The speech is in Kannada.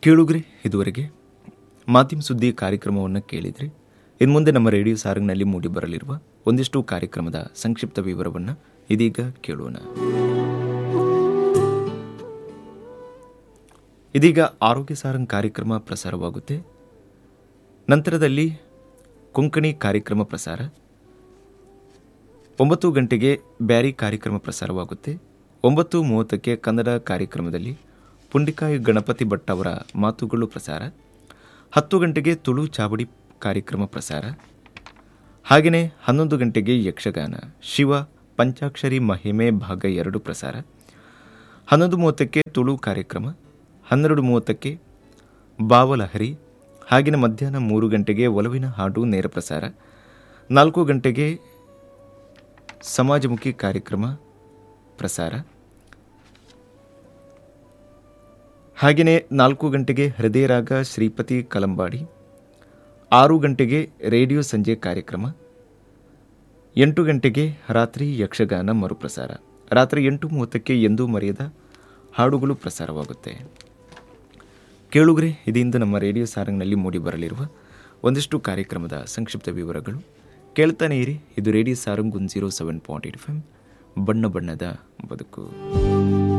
ಕೇಳುಗ್ರಿ ಇದುವರೆಗೆ ಮಾಧ್ಯಮ ಸುದ್ದಿ ಕಾರ್ಯಕ್ರಮವನ್ನು ಕೇಳಿದ್ರಿ ಇನ್ನು ಮುಂದೆ ನಮ್ಮ ರೇಡಿಯೋ ಸಾರಂಗ್ನಲ್ಲಿ ಮೂಡಿ ಬರಲಿರುವ ಒಂದಿಷ್ಟು ಕಾರ್ಯಕ್ರಮದ ಸಂಕ್ಷಿಪ್ತ ವಿವರವನ್ನು ಇದೀಗ ಕೇಳೋಣ ಇದೀಗ ಆರೋಗ್ಯ ಸಾರಂಗ್ ಕಾರ್ಯಕ್ರಮ ಪ್ರಸಾರವಾಗುತ್ತೆ ನಂತರದಲ್ಲಿ ಕೊಂಕಣಿ ಕಾರ್ಯಕ್ರಮ ಪ್ರಸಾರ ಒಂಬತ್ತು ಗಂಟೆಗೆ ಬ್ಯಾರಿ ಕಾರ್ಯಕ್ರಮ ಪ್ರಸಾರವಾಗುತ್ತೆ ಒಂಬತ್ತು ಮೂವತ್ತಕ್ಕೆ ಕನ್ನಡ ಕಾರ್ಯಕ್ರಮದಲ್ಲಿ ಪುಂಡಿಕಾಯಿ ಗಣಪತಿ ಭಟ್ ಅವರ ಮಾತುಗಳು ಪ್ರಸಾರ ಹತ್ತು ಗಂಟೆಗೆ ತುಳು ಚಾವಡಿ ಕಾರ್ಯಕ್ರಮ ಪ್ರಸಾರ ಹಾಗೆಯೇ ಹನ್ನೊಂದು ಗಂಟೆಗೆ ಯಕ್ಷಗಾನ ಶಿವ ಪಂಚಾಕ್ಷರಿ ಮಹಿಮೆ ಭಾಗ ಎರಡು ಪ್ರಸಾರ ಹನ್ನೊಂದು ಮೂವತ್ತಕ್ಕೆ ತುಳು ಕಾರ್ಯಕ್ರಮ ಹನ್ನೆರಡು ಮೂವತ್ತಕ್ಕೆ ಬಾವಲಹರಿ ಹಾಗೆಯೇ ಮಧ್ಯಾಹ್ನ ಮೂರು ಗಂಟೆಗೆ ಒಲವಿನ ಹಾಡು ನೇರ ಪ್ರಸಾರ ನಾಲ್ಕು ಗಂಟೆಗೆ ಸಮಾಜಮುಖಿ ಕಾರ್ಯಕ್ರಮ ಪ್ರಸಾರ ಹಾಗೆಯೇ ನಾಲ್ಕು ಗಂಟೆಗೆ ಹೃದಯರಾಗ ಶ್ರೀಪತಿ ಕಲಂಬಾಡಿ ಆರು ಗಂಟೆಗೆ ರೇಡಿಯೋ ಸಂಜೆ ಕಾರ್ಯಕ್ರಮ ಎಂಟು ಗಂಟೆಗೆ ರಾತ್ರಿ ಯಕ್ಷಗಾನ ಮರುಪ್ರಸಾರ ರಾತ್ರಿ ಎಂಟು ಮೂವತ್ತಕ್ಕೆ ಎಂದೂ ಮರೆಯದ ಹಾಡುಗಳು ಪ್ರಸಾರವಾಗುತ್ತೆ ಕೇಳುಗ್ರೆ ಇದರಿಂದ ನಮ್ಮ ರೇಡಿಯೋ ಸಾರಂಗ್ನಲ್ಲಿ ಮೂಡಿ ಬರಲಿರುವ ಒಂದಿಷ್ಟು ಕಾರ್ಯಕ್ರಮದ ಸಂಕ್ಷಿಪ್ತ ವಿವರಗಳು ಕೇಳ್ತಾನೆ ಇರಿ ಇದು radio Sarang one zero seven point eight five ಬಣ್ಣ ಬಣ್ಣದ ಬದುಕು